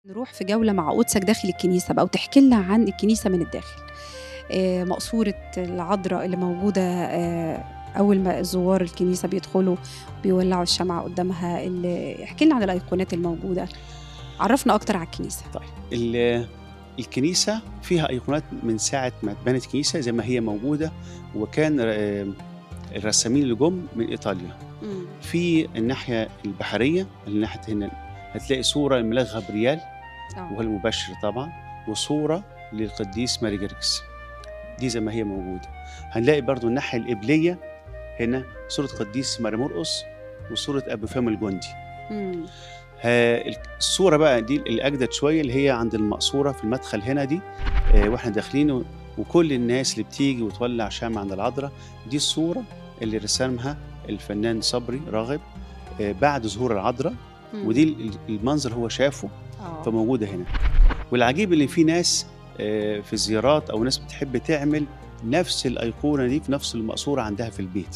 نروح في جولة مع قدسك داخل الكنيسة بقى وتحكي لنا عن الكنيسة من الداخل آه، مقصورة العذراء اللي موجودة آه، أول ما زوار الكنيسة بيدخلوا بيولعوا الشمعة قدامها اللي احكي لنا عن الأيقونات الموجودة عرفنا أكتر على الكنيسة طيب ال- الكنيسة فيها أيقونات من ساعة ما اتبنت كنيسة زي ما هي موجودة وكان آه، الرسامين اللي جم من إيطاليا مم. في الناحية البحرية اللي ناحية هنا هتلاقي صورة للملاك غبريال آه. وهو المبشر طبعا وصورة للقديس ماري جرجس دي زي ما هي موجودة هنلاقي برضو الناحية القبلية هنا صورة قديس ماري مرقس وصورة أبو فام الجندي مم. ها- الصورة بقى دي الأجدد شوية اللي هي عند المقصورة في المدخل هنا دي آه، واحنا داخلين و- وكل الناس اللي بتيجي وتولع شمع عند العذراء دي الصورة اللي رسمها الفنان صبري راغب آه، بعد ظهور العذراء مم. ودي ال- المنظر هو شافه آه. فموجودة هنا والعجيب اللي في ناس آه، في الزيارات أو ناس بتحب تعمل نفس الأيقونة دي في نفس المقصورة عندها في البيت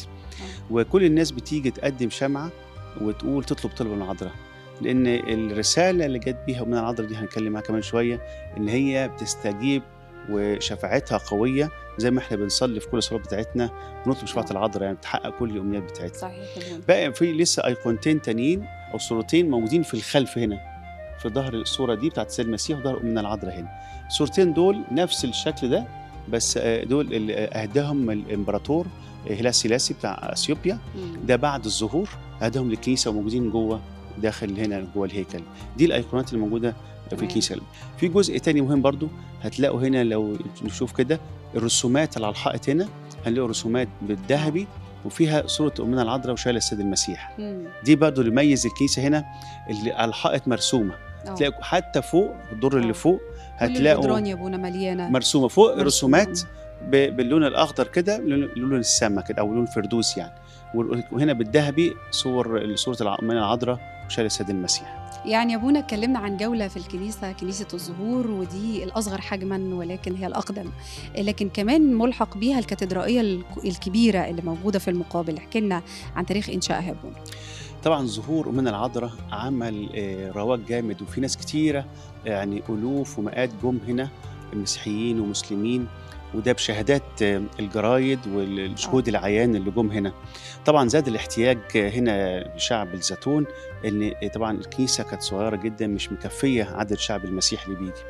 وكل الناس بتيجي تقدم شمعة وتقول تطلب طلب من العذراء لأن الرسالة اللي جت بيها من العذراء دي هنتكلم عنها كمان شوية إن هي بتستجيب وشفاعتها قوية زي ما احنا بنصلي في كل الصلوات بتاعتنا ونطلب شفاعة العذراء يعني بتحقق كل الأمنيات بتاعتنا صحيح يا بونا. بقى في لسه ايقونتين تانيين او صورتين موجودين في الخلف هنا في ظهر الصوره دي بتاعت السيد المسيح وظهر امنا العذراء هنا الصورتين دول نفس الشكل ده بس آه، دول اللي اهداهم الامبراطور آه، هيلا سيلاسي بتاع اثيوبيا مم. ده بعد الظهور اهداهم للكنيسه وموجودين جوه داخل هنا جوه الهيكل دي الايقونات اللي موجوده في تمام. الكنيسه في جزء تاني مهم برضو هتلاقوا هنا لو نشوف كده الرسومات اللي على الحائط هنا هنلاقوا رسومات بالذهبي وفيها صوره امنا العذراء وشايله السيد المسيح مم. دي برضو اللي يميز الكنيسه هنا اللي على الحائط مرسومه آه. تلاقوا حتى فوق الدور آه. اللي فوق كل هتلاقوا الجدران يا بونا مليانة مرسومه فوق مرسومة. رسومات ب- باللون الاخضر كده لون لون السما كده او لون الفردوس يعني وهنا بالذهبي صور صوره الع- امنا العذراء وشايله السيد المسيح يعني يا بونا اتكلمنا عن جولة في الكنيسة كنيسة الزهور ودي الأصغر حجما ولكن هي الأقدم لكن كمان ملحق بيها الكاتدرائية الك- الكبيرة اللي موجودة في المقابل احكي لنا عن تاريخ إنشائها يا بونا طبعا ظهور امنا العذراء عمل آه، رواج جامد وفي ناس كتيره يعني الوف ومئات جم هنا مسيحيين ومسلمين وده بشهادات آه، الجرايد والشهود العيان اللي جم هنا طبعا زاد الاحتياج آه، هنا لشعب الزيتون ان آه، طبعا الكنيسه كانت صغيره جدا مش مكفيه عدد الشعب المسيحي اللي بيجي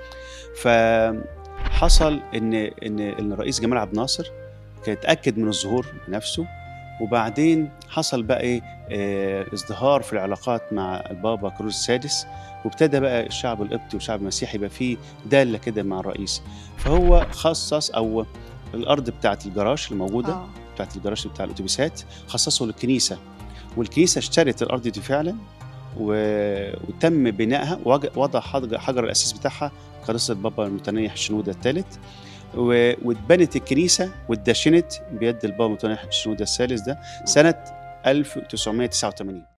فحصل ان ان ان الرئيس جمال عبد الناصر كان اتاكد من الظهور بنفسه وبعدين حصل بقى ايه آه، ازدهار في العلاقات مع البابا كروز السادس وابتدى بقى الشعب القبطي والشعب المسيحي يبقى فيه داله كده مع الرئيس فهو خصص او الارض بتاعت الجراج الموجوده آه. بتاعت الجراج بتاع الاتوبيسات خصصه للكنيسه والكنيسه اشترت الارض دي فعلا و- وتم بنائها ووضع حجر حجر الاساس بتاعها قداسه البابا المتنيح الشنوده الثالث و- واتبنت الكنيسه واتدشنت بيد البابا المتنيح الشنوده الثالث ده سنه 1989